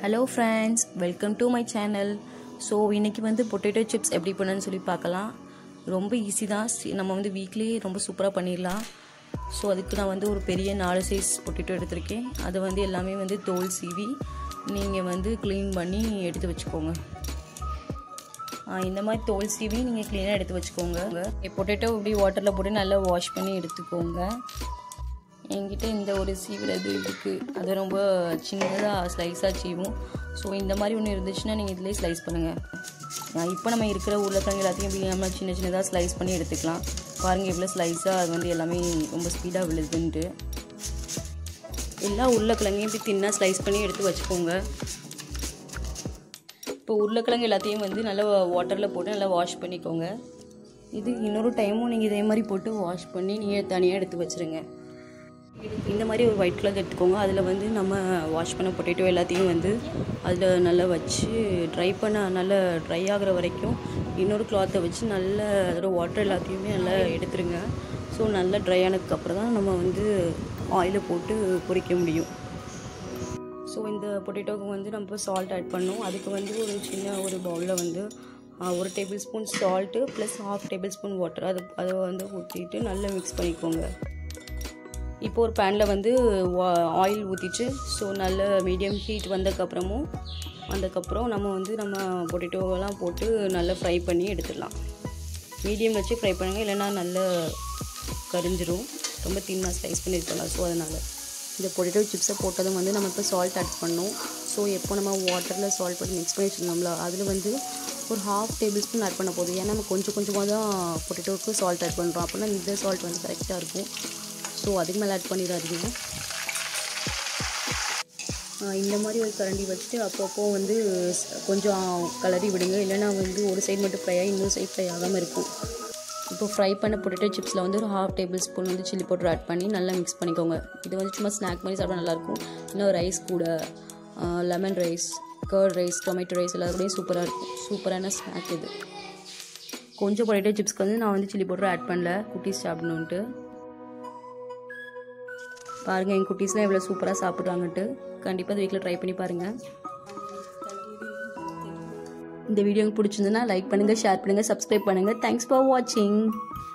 hello friends welcome to my channel so இன்றைக்கி வந்து potato chips எப்படி பண்ணுன்னு சொல்லி பார்க்கலாம் ரொம்ப ஈஸி தான் சி- நம்ம வந்து வீக்லி ரொம்ப சூப்பராக பண்ணிடலாம் ஸோ அதுக்கு நான் வந்து ஒரு பெரிய நாலு சைஸ் பொட்டேட்டோ எடுத்திருக்கேன் அதை வந்து எல்லாமே வந்து தோல் சீவி நீங்கள் வந்து க்ளீன் பண்ணி எடுத்து வச்சுக்கோங்க ஆ, இந்த மாதிரி தோல் சீவி நீங்கள் க்ளீனாக எடுத்து வச்சுக்கோங்க பொட்டேட்டோ இப்படி வாட்டரில் போட்டு நல்லா வாஷ் பண்ணி எடுத்துக்கோங்க என்கிட்ட இந்த ஒரு சீவிலது இருக்குது அது ரொம்ப சின்னதாக ஸ்லைஸாக சீவும் ஸோ இந்த மாதிரி ஒன்று இருந்துச்சுன்னா நீங்கள் இதிலே ஸ்லைஸ் பண்ணுங்கள் இப்போ நம்ம இருக்கிற உருளைக்கிழங்கு எல்லாத்தையும் இப்படி நம்ம சின்ன சின்னதாக ஸ்லைஸ் பண்ணி எடுத்துக்கலாம் பாருங்கள் எவ்வளோ ஸ்லைஸாக அது வந்து எல்லாமே ரொம்ப ஸ்பீடாக விழுதுன்ட்டு எல்லா உருளைக்கிழங்கையும் இப்படி தின்னாக ஸ்லைஸ் பண்ணி எடுத்து வச்சுக்கோங்க இப்போ உருளைக்கிழங்கு எல்லாத்தையும் வந்து நல்லா வாட்டரில் போட்டு நல்லா வாஷ் பண்ணிக்கோங்க இது இன்னொரு டைமும் நீங்கள் இதே மாதிரி போட்டு வாஷ் பண்ணி நீங்கள் தனியாக எடுத்து வச்சுருங்க இந்த மாதிரி ஒரு ஒயிட் கலர் எடுத்துக்கோங்க அதில் வந்து நம்ம வாஷ் பண்ண பொட்டேட்டோ எல்லாத்தையும் வந்து அதில் நல்லா வச்சு ட்ரை பண்ண நல்லா ட்ரை ஆகுற வரைக்கும் இன்னொரு கிளாத்தை வச்சு நல்லா அதோட வாட்டர் எல்லாத்தையுமே நல்லா எடுத்துருங்க ஸோ நல்லா ட்ரை ஆனதுக்கப்புறம் தான் நம்ம வந்து ஆயிலில் போட்டு பொரிக்க முடியும் ஸோ இந்த பொட்டேட்டோக்கு வந்து நம்ம சால்ட் ஆட் பண்ணோம் அதுக்கு வந்து ஒரு சின்ன ஒரு பவுலில் வந்து ஆ, ஒரு table spoon salt plus half table spoon water அது அதை வந்து ஊற்றிட்டு நல்லா மிக்ஸ் பண்ணிக்கோங்க இப்போ ஒரு பேனில் வந்து ஆயில் ஊற்றிட்டு ஸோ நல்ல மீடியம் ஹீட் வந்ததுக்கப்புறமும் அதுக்கப்புறம் நம்ம வந்து நம்ம பொட்டேட்டோவெல்லாம் போட்டு நல்லா ஃப்ரை பண்ணி எடுத்துடலாம் மீடியம் வச்சு ஃப்ரை பண்ணுங்க இல்லைன்னா நல்லா கரிஞ்சிரும் ரொம்ப தின்னாக ஸ்லைஸ் பண்ணியிருக்கலாம் ஸோ அதனால் இந்த பொட்டேட்டோ சிப்ஸை போட்டதும் வந்து நம்ம இப்போ சால்ட் ஆட் பண்ணோம் ஸோ எப்போ நம்ம வாட்டரில் சால்ட் போட்டு மிக்ஸ் பண்ணி வச்சுருந்தோம்ல அதில் வந்து ஒரு ஹாஃப் டேபிள் ஸ்பூன் ஆட் பண்ண போதும் ஏன்னா நம்ம கொஞ்சம் கொஞ்சமாக தான் பொட்டேட்டோவுக்கு சால்ட் ஆட் பண்ணுறோம் அப்படின்னா இந்த சால்ட் வந்து கரெக்டாக இருக்கும் ஸோ அதுக்கு மேலே ஆட் பண்ணிடாதீங்க ஆஹ் இந்த மாதிரி ஒரு கரண்டி வச்சுட்டு அப்பப்போ வந்து ஸ்- கொஞ்சம் கலரி விடுங்க இல்லைன்னா வந்து ஒரு சைடு மட்டும் ஃப்ரை ஆகி இன்னொரு சைடு ஃப்ரை ஆகாமல் இருக்கும் இப்போ ஃப்ரை பண்ண பொட்டேட்டோ சிப்ஸில் வந்து ஒரு ஹாஃப் டேபிள் ஸ்பூன் வந்து சில்லி பவுடர் ஆட் பண்ணி நல்லா மிக்ஸ் பண்ணிக்கோங்க இது வந்து சும்மா ஸ்நாக் மாதிரி சாப்பிட்டா நல்லாயிருக்கும் இன்னும் ரைஸ் கூட lemon rice curd rice tomato rice எல்லாத்துக்கூடயும் சூப்பராக இருக்கும் சூப்பரான ஸ்நாக் இது கொஞ்சம் பொட்டேட்டோ சிப்ஸ்க்கு வந்து நான் வந்து சில்லி பவுடர் ஆட் பண்ணல குட்டீஸ் சாப்பிடணுன்ட்டு பாருங்கள் என் குட்டீஸ்லாம் எவ்வளோ சூப்பராக சாப்பிட்றாங்கன்ட்டு கண்டிப்பாக இந்த வீட்டில் ட்ரை பண்ணி பாருங்கள் இந்த வீடியோ உங்களுக்கு பிடிச்சிருந்ததுன்னா லைக் பண்ணுங்கள் ஷேர் பண்ணுங்கள் சப்ஸ்கிரைப் பண்ணுங்கள் தேங்க்ஸ் ஃபார் வாட்சிங்